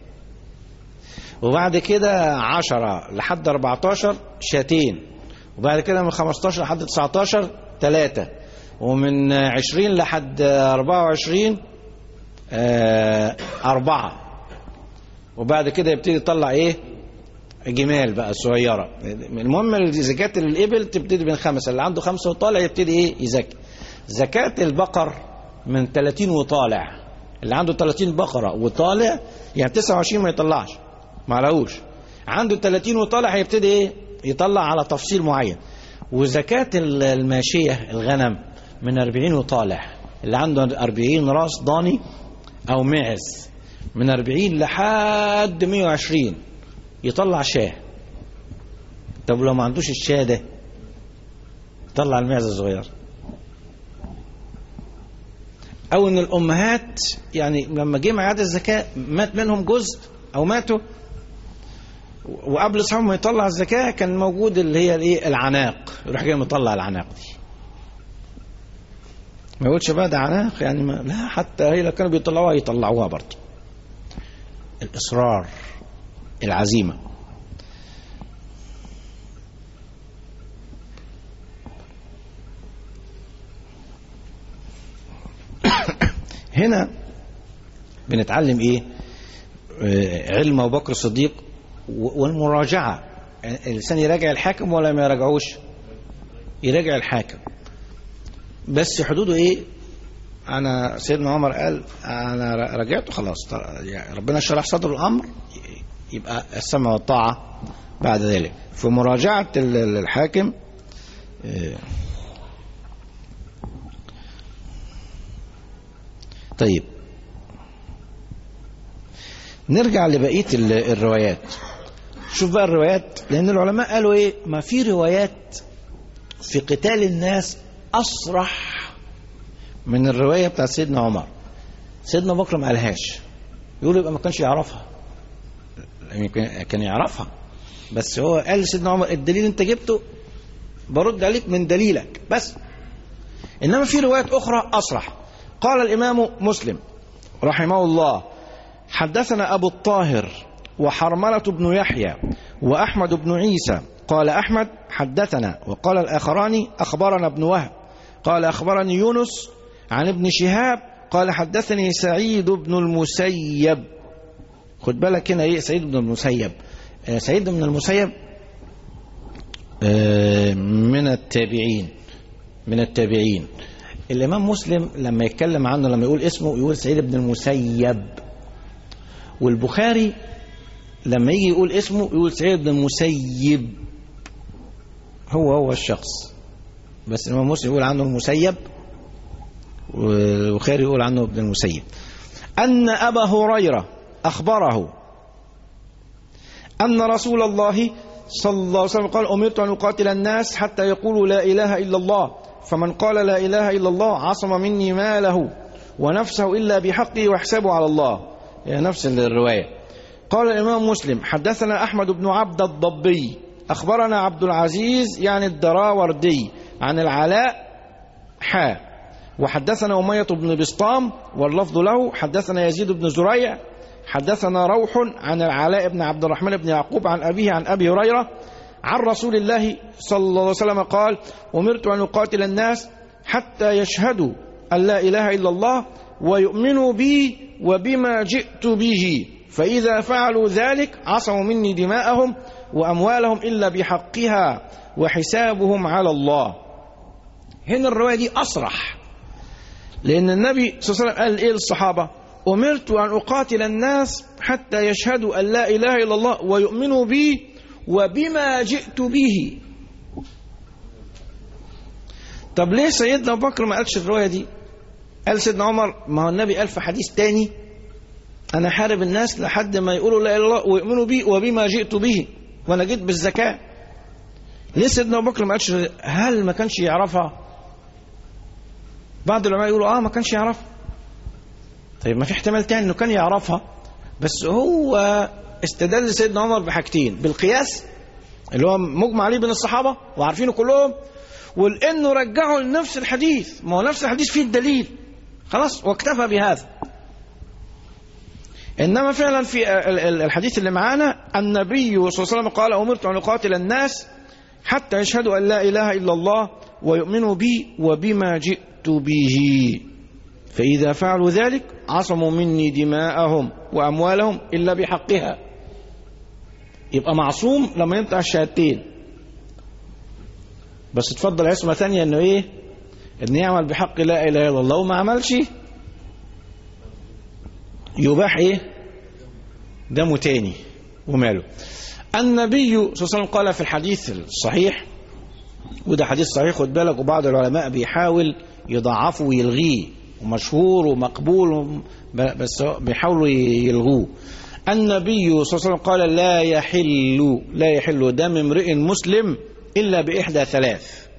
وبعد كده عشرة لحد 14 شاتين وبعد كده من 15 لحد 19 ثلاثة ومن 20 لحد 24 آه، أربعة وبعد كده يبتدي يطلع إيه جمال بقى صغيرة المهم زكاة الإبل تبتدي من خمسة اللي عنده خمسة وطالع يبتدي إيه يزكي زكاة البقر من 30 وطالع اللي عنده 30 بقرة وطالع يعني 29 ما يطلعش ما عليهوش عنده 30 وطالع هيبتدي ايه يطلع على تفصيل معين وزكاة ال- الماشية الغنم من 40 وطالع اللي عنده 40 راس ضاني او معز من 40 لحد 120 يطلع شاه طب لو ما عندوش الشاه ده طلع المعز الصغير او ان الامهات يعني لما جه ميعاد الزكاه مات منهم جزء او ماتوا وقبل صحابهم ما يطلع الزكاه كان موجود اللي هي الايه العناق يروح جاي مطلع العناق دي ما يقولش بقى ده عناق يعني ما لا حتى هي لو كانوا بيطلعوها يطلعوها برضه الاصرار العزيمه هنا بنتعلم ايه آه، علم ابو بكر الصديق و- والمراجعه الانسان يراجع الحاكم ولا ما يراجعوش يراجع الحاكم بس حدوده ايه انا سيدنا عمر قال انا ر- راجعته خلاص طر- يعني ربنا شرح صدر الامر يبقى السمع والطاعه بعد ذلك في مراجعه ال- ال- الحاكم آه، طيب نرجع لبقية ال- الروايات شوف بقى الروايات لأن العلماء قالوا إيه ما في روايات في قتال الناس أصرح من الرواية بتاعت سيدنا عمر سيدنا بكر ما قالهاش يقول يبقى ما كانش يعرفها يمكن كان يعرفها بس هو قال لسيدنا عمر الدليل انت جبته برد عليك من دليلك بس انما في روايات اخرى اصرح قال الامام مسلم رحمه الله حدثنا ابو الطاهر وحرمله بن يحيى واحمد بن عيسى قال احمد حدثنا وقال الاخران اخبرنا ابن وهب قال اخبرني يونس عن ابن شهاب قال حدثني سعيد بن المسيب خد بالك هنا ايه سعيد بن المسيب آه، سعيد بن المسيب آه، من التابعين من التابعين الإمام مسلم لما يتكلم عنه لما يقول اسمه يقول سعيد بن المسيب والبخاري لما يجي يقول اسمه يقول سعيد بن المسيب هو هو الشخص بس الإمام مسلم يقول عنه المسيب والبخاري يقول عنه ابن المسيب أن أبا هريرة أخبره أن رسول الله صلى الله عليه وسلم قال أمرت أن أقاتل الناس حتى يقولوا لا إله إلا الله فمن قال لا إله إلا الله عصم مني ماله ونفسه إلا بحقه ويحسبه على الله هي نفس الرواية قال الإمام مسلم حدثنا أحمد بن عبد الضبي أخبرنا عبد العزيز يعني الدراوردي عن العلاء حا وحدثنا أمية بن بسطام واللفظ له حدثنا يزيد بن زريع حدثنا روح عن العلاء بن عبد الرحمن بن يعقوب عن أبيه عن أبي هريرة عن رسول الله صلى الله عليه وسلم قال أمرت أن أقاتل الناس حتى يشهدوا أن لا إله إلا الله ويؤمنوا بي وبما جئت به فإذا فعلوا ذلك عصموا مني دماءهم وأموالهم إلا بحقها وحسابهم على الله هنا الرواية دي أصرح لأن النبي صلى الله عليه وسلم قال إيه للصحابة أمرت أن أقاتل الناس حتى يشهدوا أن لا إله إلا الله ويؤمنوا بي وبما جئت به طب ليه سيدنا أبو بكر ما قالش الرواية دي قال سيدنا عمر ما هو النبي قال في حديث تاني أنا حارب الناس لحد ما يقولوا لا إله إلا الله ويؤمنوا بي وبما جئت به وأنا جيت بالزكاة ليه سيدنا أبو بكر ما قالش هل ما كانش يعرفها بعض العلماء يقولوا اه ما كانش يعرفها طيب ما في احتمال تاني انه كان يعرفها بس هو استدل سيدنا عمر بحاجتين بالقياس اللي هو مجمع عليه بين الصحابه وعارفينه كلهم ولانه رجعوا لنفس الحديث ما هو نفس الحديث فيه الدليل خلاص واكتفى بهذا إنما فعلا في ال- ال- الحديث اللي معانا النبي صلى الله عليه وسلم قال أمرت أن أقاتل الناس حتى يشهدوا أن لا إله إلا الله ويؤمنوا بي وبما جئت به فإذا فعلوا ذلك عصموا مني دماءهم وأموالهم إلا بحقها يبقى معصوم لما ينطق الشهادتين بس تفضل عصمة ثانية انه ايه ان يعمل بحق لا اله الا الله وما عملش يباح ايه دمه تاني وماله النبي صلى الله عليه وسلم قال في الحديث الصحيح وده حديث صحيح خد بالك وبعض العلماء بيحاول يضعفه ويلغيه ومشهور ومقبول وم- ب- بس هو بيحاولوا يلغوه النبي صلى الله عليه وسلم قال لا يحل لا يحل دم امرئ مسلم إلا بإحدى ثلاث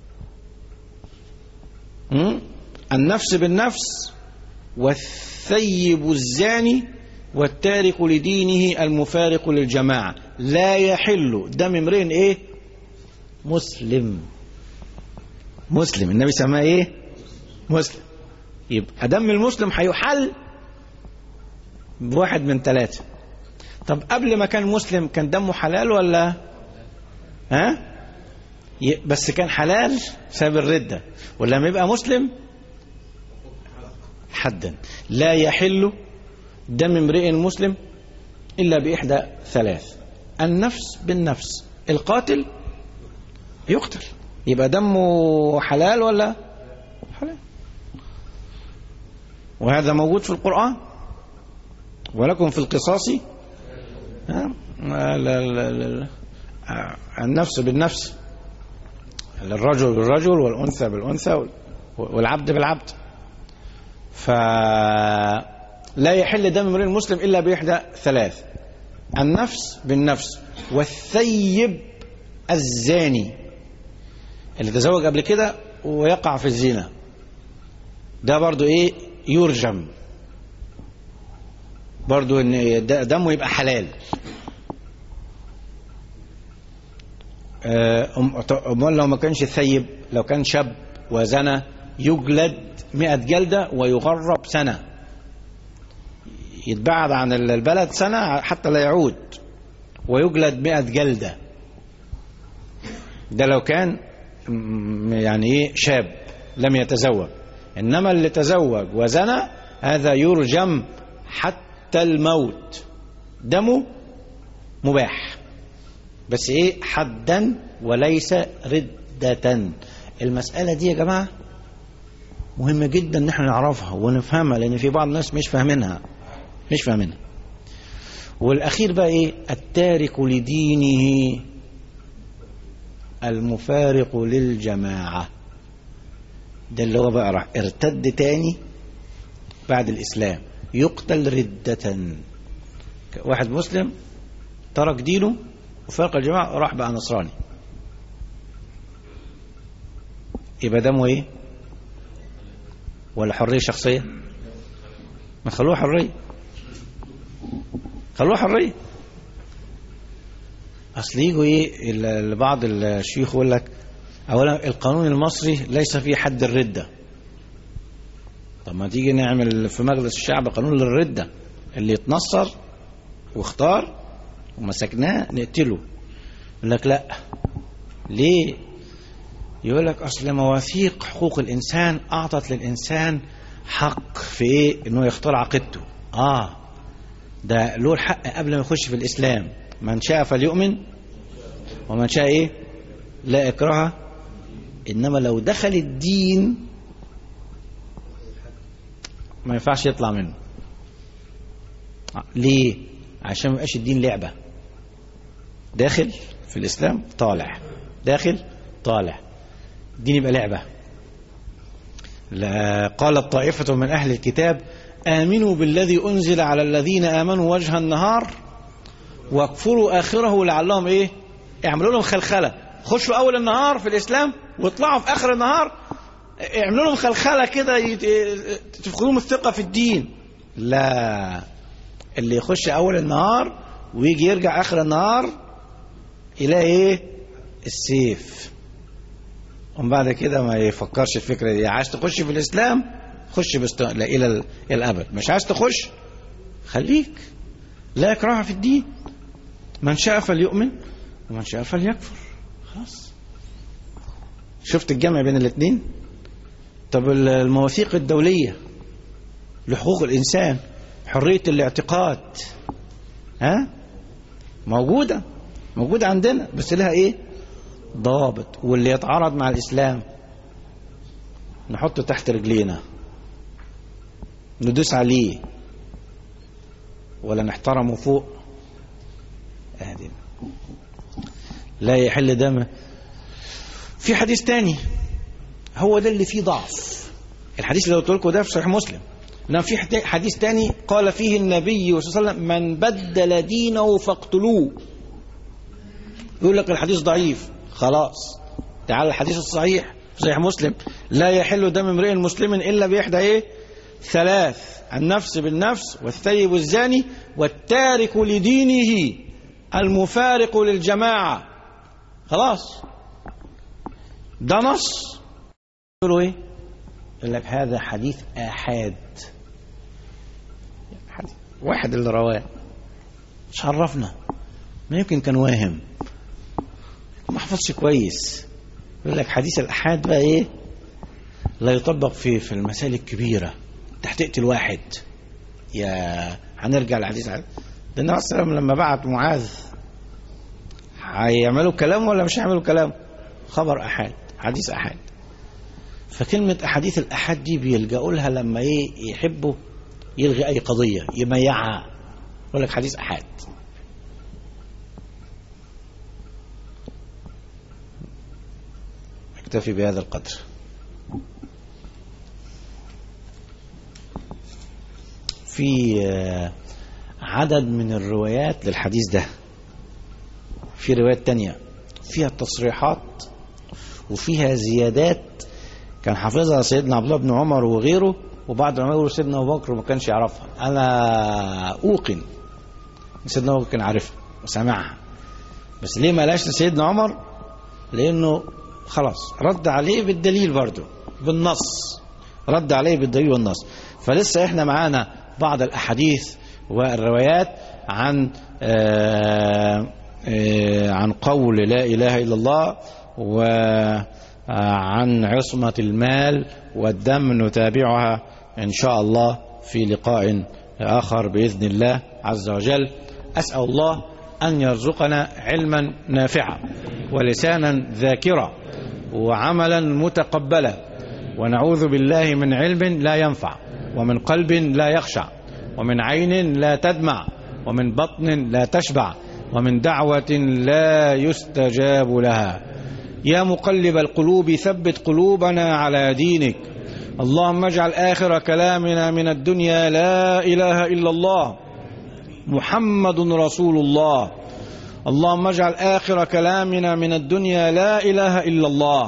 م? النفس بالنفس والثيب الزاني والتارك لدينه المفارق للجماعة لا يحل دم امرئ ايه مسلم مسلم النبي سماه ايه مسلم يبقى دم المسلم هيحل بواحد من ثلاثة طب قبل ما كان مسلم كان دمه حلال ولا ها ي- بس كان حلال بسبب الردة ولما يبقى مسلم حدا لا يحل دم امرئ مسلم إلا بإحدى ثلاث النفس بالنفس القاتل يقتل يبقى دمه حلال ولا حلال وهذا موجود في القرآن ولكم في القصاص ها؟ لا لا لا لا. النفس بالنفس الرجل بالرجل والأنثى بالأنثى والعبد بالعبد فلا يحل دم امرئ مسلم إلا بإحدى ثلاث النفس بالنفس والثيب الزاني اللي تزوج قبل كده ويقع في الزنا ده برضو ايه يرجم برضو ان د- دمه يبقى حلال آه، أم- ط- امال لو ما كانش ثيب لو كان شاب وزنى يجلد مئة جلدة ويغرب سنة يتبعد عن ال- البلد سنة حتى لا يعود ويجلد مئة جلدة ده لو كان م- يعني ايه شاب لم يتزوج انما اللي تزوج وزنى هذا يرجم حتى الموت دمه مباح بس ايه حدا وليس ردة المسألة دي يا جماعة مهمة جدا ان احنا نعرفها ونفهمها لان في بعض الناس مش فاهمينها مش فاهمينها والاخير بقى ايه التارك لدينه المفارق للجماعة ده اللي هو بقى راح ارتد تاني بعد الإسلام يقتل ردة واحد مسلم ترك دينه وفارق الجماعة وراح بقى نصراني يبقى دمه ايه ولا حرية شخصية ما خلوها حرية خلوها حرية اصل يجوا ايه ال- بعض الشيوخ يقول لك اولا القانون المصري ليس فيه حد الردة طب ما تيجي نعمل في مجلس الشعب قانون للردة اللي يتنصر واختار ومسكناه نقتله يقول لك لا ليه يقول لك اصل مواثيق حقوق الانسان اعطت للانسان حق في ايه انه يختار عقيدته اه ده له الحق قبل ما يخش في الاسلام من شاء فليؤمن ومن شاء ايه لا اكراه انما لو دخل الدين ما ينفعش يطلع منه ليه عشان ما يبقاش الدين لعبه داخل في الاسلام طالع داخل طالع الدين يبقى لعبه لا قالت طائفة من أهل الكتاب آمنوا بالذي أنزل على الذين آمنوا وجه النهار واكفروا آخره لعلهم إيه اعملوا لهم خلخلة خشوا أول النهار في الإسلام واطلعوا في آخر النهار اعملوا لهم خلخلة كده يت- تفقدهم الثقة في الدين لا اللي يخش أول النهار ويجي يرجع آخر النهار يلاقي إيه السيف ومن بعد كده ما يفكرش الفكرة دي عايز تخش في الإسلام خش بست... لا الى ال- الى الابد مش عايز تخش خليك لا اكراه في الدين من شاء فليؤمن ومن شاء فليكفر خلاص شفت الجمع بين الاثنين طب ال- المواثيق الدوليه لحقوق الانسان حريه الاعتقاد ها موجوده موجوده عندنا بس لها ايه ضوابط واللي يتعارض مع الاسلام نحطه تحت رجلينا ندوس عليه ولا نحترمه فوق ادي لا يحل دم في حديث تاني هو ده اللي فيه ضعف الحديث اللي قلت لكم ده في صحيح مسلم لما في حت- حديث تاني قال فيه النبي صلى الله عليه وسلم من بدل دينه فاقتلوه يقول لك الحديث ضعيف خلاص تعال الحديث الصحيح في صحيح مسلم لا يحل دم امرئ مسلم الا باحدى ايه ثلاث النفس بالنفس والثيب الزاني والتارك لدينه المفارق للجماعه خلاص ده نص يقولوا ايه يقول لك هذا حديث آحاد حديث واحد اللي رواه مش عرفنا ما يمكن كان واهم ما حفظش كويس يقول لك حديث الآحاد بقى ايه لا يطبق في في المسائل الكبيرة تحت تقتل واحد يا هنرجع لحديث عاد ده النبي صلى الله عليه وسلم لما بعت معاذ هيعملوا كلام ولا مش هيعملوا كلام خبر أحاد حديث أحاد فكلمة أحاديث الأحاد دي بيلجأوا لها لما إيه يحبوا يلغي أي قضية يميعها يقول لك حديث أحاد اكتفي بهذا القدر في آه، عدد من الروايات للحديث ده في روايات تانية فيها تصريحات وفيها زيادات كان حافظها سيدنا عبد الله بن عمر وغيره وبعض العلماء يقولوا سيدنا ابو بكر ما كانش يعرفها انا اوقن إن سيدنا ابو بكر كان عارفها وسمعها بس ليه ما لاش لسيدنا عمر لانه خلاص رد عليه بالدليل برضه بالنص رد عليه بالدليل والنص فلسه احنا معانا بعض الاحاديث والروايات عن آه آه عن قول لا اله الا الله وعن عصمه المال والدم نتابعها ان شاء الله في لقاء اخر باذن الله عز وجل اسال الله ان يرزقنا علما نافعا ولسانا ذاكرا وعملا متقبلا ونعوذ بالله من علم لا ينفع ومن قلب لا يخشع ومن عين لا تدمع ومن بطن لا تشبع ومن دعوة لا يستجاب لها يا مقلب القلوب ثبت قلوبنا على دينك اللهم اجعل آخر كلامنا من الدنيا لا إله إلا الله محمد رسول الله اللهم اجعل آخر كلامنا من الدنيا لا إله إلا الله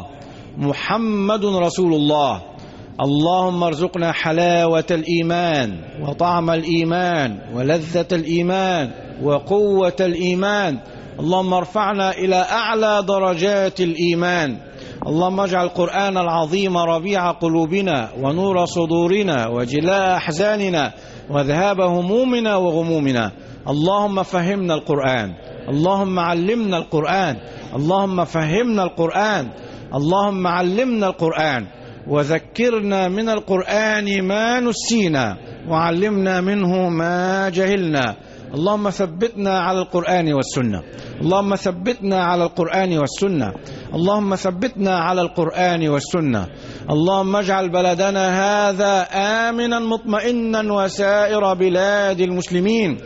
محمد رسول الله اللهم ارزقنا حلاوة الإيمان وطعم الإيمان ولذة الإيمان وقوة الإيمان اللهم ارفعنا إلى أعلى درجات الإيمان اللهم اجعل القرآن العظيم ربيع قلوبنا ونور صدورنا وجلاء أحزاننا وذهاب همومنا وغمومنا اللهم فهمنا القرآن اللهم علمنا القرآن اللهم فهمنا القرآن اللهم علمنا القرآن وذكرنا من القرآن ما نسينا وعلمنا منه ما جهلنا اللهم ثبتنا على القرآن والسنة اللهم ثبتنا على القرآن والسنة اللهم ثبتنا على القرآن والسنة اللهم اجعل بلدنا هذا آمنا مطمئنا وسائر بلاد المسلمين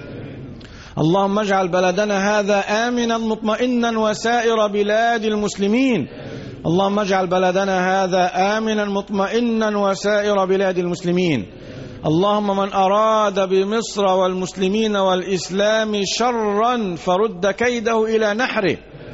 اللهم اجعل بلدنا هذا آمنا مطمئنا وسائر بلاد المسلمين اللهم اجعل بلدنا هذا آمنا مطمئنا وسائر بلاد المسلمين اللهم من أراد بمصر والمسلمين والإسلام شرا فرد كيده إلى نحره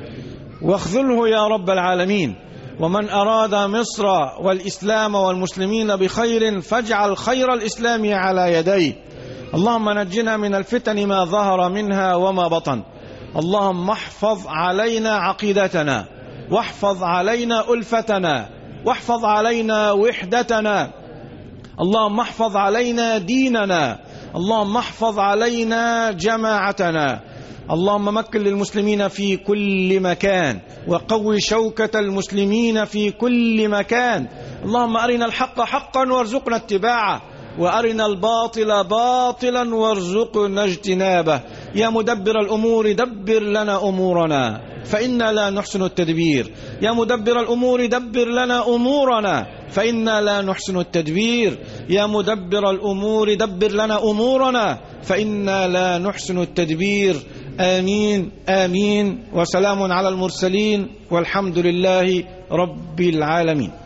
واخذله يا رب العالمين ومن أراد مصر والإسلام والمسلمين بخير فاجعل خير الإسلام على يديه اللهم نجنا من الفتن ما ظهر منها وما بطن اللهم احفظ علينا عقيدتنا واحفظ علينا ألفتنا واحفظ علينا وحدتنا اللهم احفظ علينا ديننا اللهم احفظ علينا جماعتنا اللهم مكن للمسلمين في كل مكان وقوي شوكة المسلمين في كل مكان اللهم أرنا الحق حقا وارزقنا اتباعه وارنا الباطل باطلا وارزقنا اجتنابه يا مدبر الامور دبر لنا امورنا فانا لا نحسن التدبير يا مدبر الامور دبر لنا امورنا فانا لا نحسن التدبير يا مدبر الامور دبر لنا امورنا فانا لا نحسن التدبير امين امين وسلام على المرسلين والحمد لله رب العالمين